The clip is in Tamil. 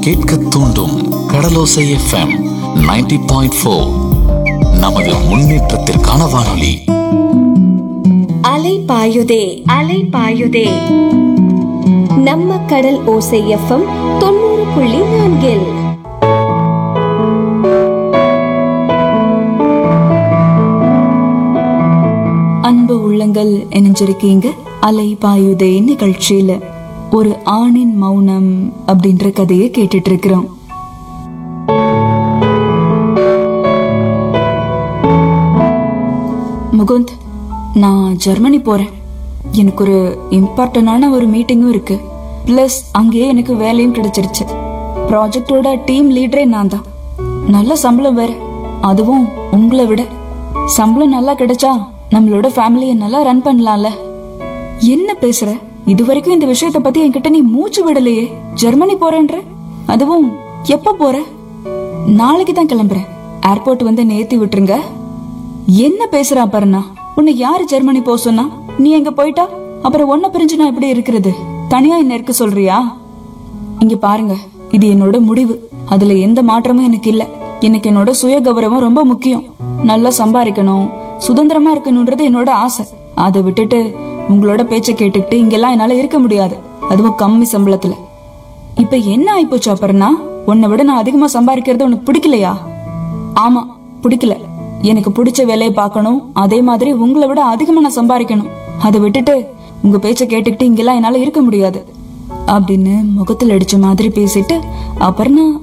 கேட்க தூண்டும் கடலோசை எஃப்எம் 90.4 பாயிண்ட் ஃபோர் நமது முன்னேற்றத்திற்கான வானொலி அலை பாயுதே அலை பாயுதே நம்ம கடல் ஓசை எஃப்எம் தொண்ணூறு புள்ளி நான்கில் அன்பு உள்ளங்கள் இணைஞ்சிருக்கீங்க அலை பாயுதே நிகழ்ச்சியில ஒரு ஆணின் மௌனம் அப்படின்ற கதையை கேட்டுட்டு இருக்கிறோம் முகுந்த் நான் ஜெர்மனி போறேன் எனக்கு ஒரு இம்பார்ட்டன்டான ஒரு மீட்டிங்கும் இருக்கு ப்ளஸ் அங்கேயே எனக்கு வேலையும் கிடைச்சிருச்சு ப்ராஜெக்டோட டீம் லீடரே நான் தான் நல்ல சம்பளம் வேற அதுவும் உங்களை விட சம்பளம் நல்லா கிடைச்சா நம்மளோட ஃபேமிலியை நல்லா ரன் பண்ணலாம்ல என்ன பேசுற இது வரைக்கும் இந்த விஷயத்த பத்தி என்கிட்ட நீ மூச்சு விடலையே ஜெர்மனி போறேன்ற அதுவும் எப்ப போற நாளைக்கு தான் கிளம்புறேன் ஏர்போர்ட் வந்து நேத்தி விட்டுருங்க என்ன பேசுறா பாருண்ணா உன்னை யாரு ஜெர்மனி போக சொன்னா நீ எங்க போயிட்டா அப்புறம் ஒன்ன பிரிஞ்சு நான் எப்படி இருக்கிறது தனியா என்ன இருக்க சொல்றியா இங்க பாருங்க இது என்னோட முடிவு அதுல எந்த மாற்றமும் எனக்கு இல்ல எனக்கு என்னோட சுய கௌரவம் ரொம்ப முக்கியம் நல்லா சம்பாதிக்கணும் சுதந்திரமா இருக்கணும்ன்றது என்னோட ஆசை அதை விட்டுட்டு உங்களோட பேச்ச கேட்டுக்கிட்டு இங்கெல்லாம் என்னால இருக்க முடியாது அதுவும் கம்மி சம்பளத்துல இப்ப என்ன ஆயிப்போச்சு அப்புறம்னா உன்னை விட நான் அதிகமா சம்பாதிக்கிறது உனக்கு பிடிக்கலையா ஆமா பிடிக்கல எனக்கு பிடிச்ச வேலையை பார்க்கணும் அதே மாதிரி உங்களை விட அதிகமா நான் சம்பாதிக்கணும் அதை விட்டுட்டு உங்க பேச்ச கேட்டுக்கிட்டு இங்கெல்லாம் என்னால இருக்க முடியாது அப்படின்னு முகத்தில் அடிச்ச மாதிரி பேசிட்டு அபர்ணா